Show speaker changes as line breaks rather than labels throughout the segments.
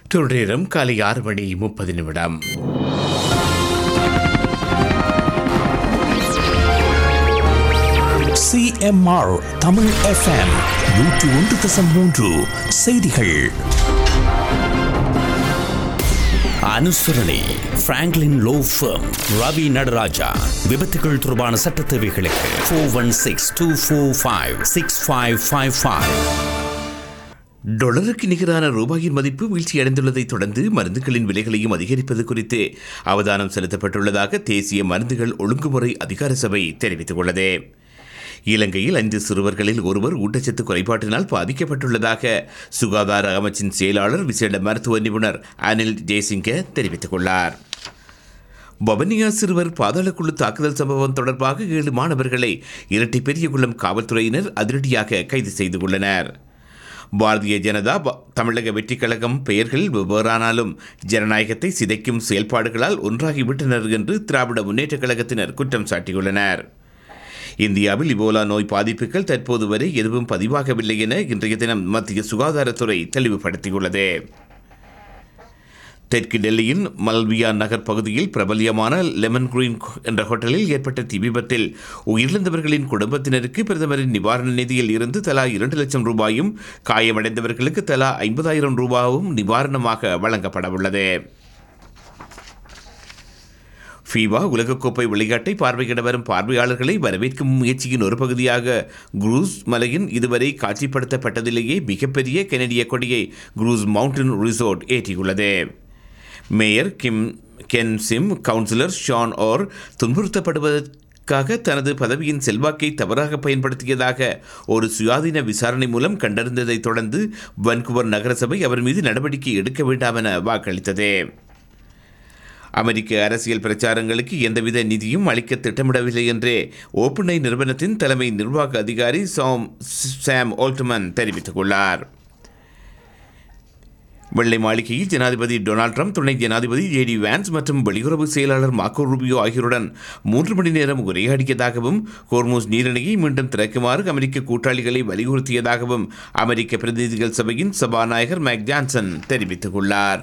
நேரம் காலை ஆறு மணி முப்பது நிமிடம்
சிஎம்ஆர் தமிழ் எஃப்எம் நூற்று ஒன்று தசம் மூன்று செய்திகள்
அனுசரணை Franklin law firm Ravi Nataraja விபத்துகள் தொடர்பான சட்ட தேவைகளுக்கு four one six two four five six five five five
டொலருக்கு நிகரான ரூபாயின் மதிப்பு வீழ்ச்சியடைந்துள்ளதை தொடர்ந்து மருந்துகளின் விலைகளையும் அதிகரிப்பது குறித்து அவதானம் செலுத்தப்பட்டுள்ளதாக தேசிய மருந்துகள் ஒழுங்குமுறை அதிகார சபை தெரிவித்துள்ளது இலங்கையில் ஐந்து சிறுவர்களில் ஒருவர் ஊட்டச்சத்து குறைபாட்டினால் பாதிக்கப்பட்டுள்ளதாக சுகாதார அமைச்சின் செயலாளர் விசேட மருத்துவ நிபுணர் அனில் ஜெயசிங்க தெரிவித்துள்ளார் வவனியா சிறுவர் பாதாளக்குழு தாக்குதல் சம்பவம் தொடர்பாக ஏழு மாணவர்களை இரட்டை பெரியகுளம் காவல்துறையினர் அதிரடியாக கைது செய்துள்ளனர் பாரதிய ஜனதா ப- தமிழக வெற்றிக் கழகம் பெயர்கள் வெவ்வேறானாலும் ஜனநாயகத்தை சிதைக்கும் செயல்பாடுகளால் ஒன்றாகிவிட்டனர் என்று திராவிட முன்னேற்றக் கழகத்தினர் குற்றம் சாட்டியுள்ளனர் இந்தியாவில் இபோலா நோய் பாதிப்புகள் தற்போது வரை எதுவும் பதிவாகவில்லை என இன்றைய தினம் மத்திய சுகாதாரத்துறை தெளிவுபடுத்தியுள்ளது தெற்கு டெல்லியின் மல்வியா நகர் பகுதியில் பிரபல்யமான லெமன் கிரீன் என்ற ஹோட்டலில் ஏற்பட்ட தீ விபத்தில் உயிரிழந்தவர்களின் குடும்பத்தினருக்கு பிரதமரின் நிவாரண நிதியில் இருந்து தலா இரண்டு லட்சம் ரூபாயும் காயமடைந்தவர்களுக்கு தலா ஐம்பதாயிரம் ரூபாயும் நிவாரணமாக வழங்கப்படவுள்ளது ஃபீவா உலகக்கோப்பை விளையாட்டை பார்வையிட வரும் பார்வையாளர்களை வரவேற்கும் முயற்சியின் ஒரு பகுதியாக குரூஸ் மலையின் இதுவரை காட்சிப்படுத்தப்பட்டதிலேயே மிகப்பெரிய கெனடிய கொடியை குரூஸ் மவுண்டன் ரிசோர்ட் ஏற்றியுள்ளது mayor Kim Ken Sim councillor Sean Orr துன்புறுத்தப்படுவதற்காக தனது பதவியின் செல்வாக்கை தவறாக பயன்படுத்தியதாக ஒரு சுயாதீன விசாரணை மூலம் கண்டறிந்ததைத் தொடர்ந்து வன்குவர் நகரசபை அவர் மீது நடவடிக்கை எடுக்க வேண்டாம் என வாக்களித்தது அமெரிக்க அரசியல் பிரச்சாரங்களுக்கு எந்தவித நிதியும் அளிக்க திட்டமிடவில்லை என்றே ஓப்பனை நிறுவனத்தின் தலைமை நிர்வாக அதிகாரி சாம் சாம் ஓல்ட்மன் தெரிவித்துள்ளார் வெள்ளை மாளிகையில் ஜனாதிபதி டொனால்ட் ட்ரம்ப் துணை ஜனாதிபதி ஜேடி வான்ஸ் மற்றும் வெளியுறவு செயலாளர் மார்க்கோ ரூபியோ ஆகியோருடன் மூன்று மணி நேரம் உரையாடியதாகவும் ஹோர்மூஸ் நீரிணையை மீண்டும் திறக்குமாறு அமெரிக்க கூட்டாளிகளை வலியுறுத்தியதாகவும் அமெரிக்க பிரதிநிதிகள் சபையின் சபாநாயகர் மேக் ஜான்சன் தெரிவித்துள்ளார்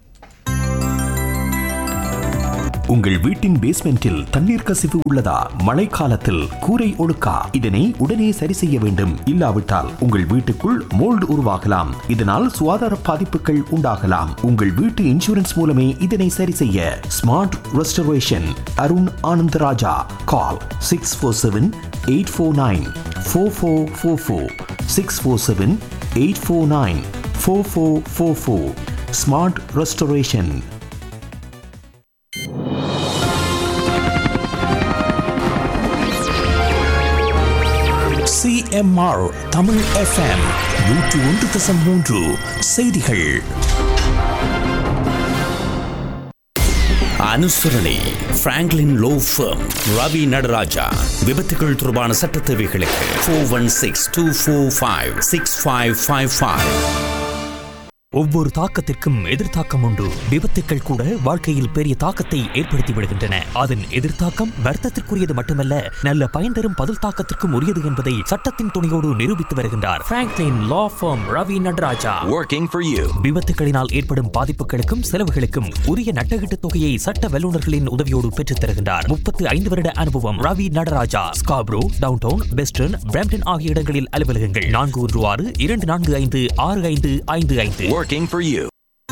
உங்கள் வீட்டின் பேஸ்மெண்டில் தண்ணீர் கசிவு உள்ளதா மழைக்காலத்தில் கூரை ஒழுக்கா இதனை உடனே சரி செய்ய வேண்டும் இல்லாவிட்டால் உங்கள் வீட்டுக்குள் மோல்டு உருவாகலாம் இதனால் சுகாதார பாதிப்புகள் உண்டாகலாம் உங்கள் வீட்டு இன்சூரன்ஸ் மூலமே இதனை சரி செய்ய smart restoration Arun Anandaraja call six four seven eight four nine four four four four six four seven eight four nine four four four four smart restoration CMR Tamil FM நூற்று ஒன்று தசம் மூன்று செய்திகள்
அனுசரணை Franklin law firm Ravi Nataraja விபத்துகள் தொடர்பான சட்ட தேவைகளுக்கு four one six two four five six five five five
ஒவ்வொரு தாக்கத்திற்கும் எதிர்த்தாக்கம் உண்டு விபத்துக்கள் கூட வாழ்க்கையில் பெரிய தாக்கத்தை ஏற்படுத்தி விடுகின்றன அதன் எதிர்த்தாக்கம் வர்த்தத்திற்குரியது மட்டுமல்ல நல்ல பயன் தரும் பதில் தாக்கத்திற்கும் உரியது என்பதை சட்டத்தின் துணையோடு நிரூபித்து வருகின்றார் Franklin law firm Ravi Nataraja
working for you.
விபத்துகளினால் ஏற்படும் பாதிப்புகளுக்கும் செலவுகளுக்கும் உரிய நட்டகீட்டு தொகையை சட்ட வல்லுநர்களின் உதவியோடு பெற்றுத் தருகின்றார் முப்பத்து ஐந்து வருட அனுபவம் Ravi Nataraja Scarborough downtown western Brampton ஆகிய இடங்களில் அலுவலகங்கள் நான்கு ஒன்று ஆறு இரண்டு நான்கு ஐந்து ஆறு ஐந்து ஐந்து ஐந்து
Working for you.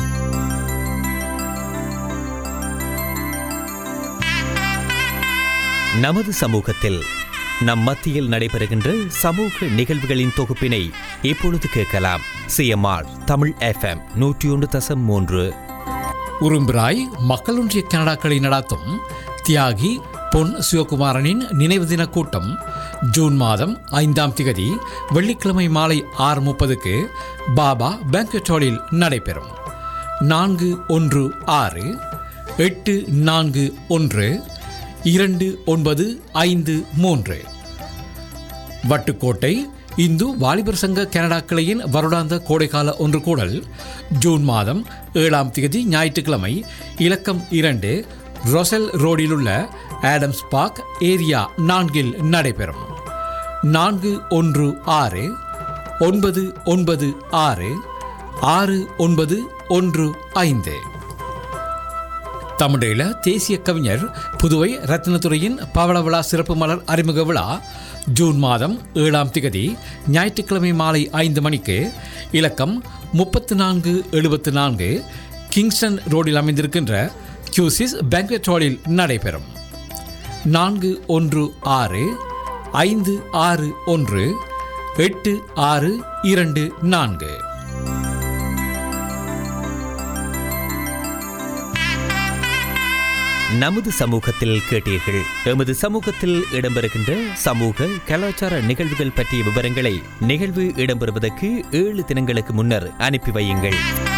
நமது சமூகத்தில் நம் மத்தியில் நடைபெறுகின்ற சமூக நிகழ்வுகளின் தொகுப்பினை இப்பொழுது கேட்கலாம் சிஎம்ஆர் தமிழ் எஃப்எம் நூற்றி ஒன்று தசம் மூன்று
உரும்பிராய் மக்களொன்றிய கனடாக்களை நடாத்தும் தியாகி பொன் சிவகுமாரனின் நினைவு தின கூட்டம் ஜூன் மாதம் ஐந்தாம் திகதி வெள்ளிக்கிழமை மாலை ஆறு முப்பதுக்கு பாபா பேங்கட் ஹாலில் நடைபெறும் நான்கு ஒன்று ஆறு எட்டு நான்கு ஒன்று இரண்டு ஒன்பது ஐந்து மூன்று வட்டுக்கோட்டை இந்து வாலிபர் சங்க கனடா கிளையின் வருடாந்த கோடைக்கால ஒன்று கூடல் ஜூன் மாதம் ஏழாம் தேதி ஞாயிற்றுக்கிழமை இலக்கம் இரண்டு ரொசெல் ரோடிலுள்ள ஆடம்ஸ் பார்க் ஏரியா நான்கில் நடைபெறும் நான்கு ஒன்று ஆறு ஒன்பது ஒன்பது ஆறு ஆறு ஒன்பது ஒன்று ஐந்து தமிழீழ தேசிய கவிஞர் புதுவை ரத்னத்துறையின் பவள விழா சிறப்பு மலர் அறிமுக விழா ஜூன் மாதம் ஏழாம் திகதி ஞாயிற்றுக்கிழமை மாலை ஐந்து மணிக்கு இலக்கம் முப்பத்து நான்கு எழுபத்து நான்கு கிங்ஸ்டன் ரோடில் அமைந்திருக்கின்ற கியூசிஸ் பேங்க்வெட் ஹாலில் நடைபெறும் நான்கு ஒன்று ஆறு ஐந்து ஆறு ஒன்று எட்டு ஆறு இரண்டு நான்கு
நமது சமூகத்தில் கேட்டீர்கள் எமது சமூகத்தில் இடம்பெறுகின்ற சமூக கலாச்சார நிகழ்வுகள் பற்றிய விவரங்களை நிகழ்வு இடம்பெறுவதற்கு ஏழு தினங்களுக்கு முன்னர் அனுப்பி வையுங்கள்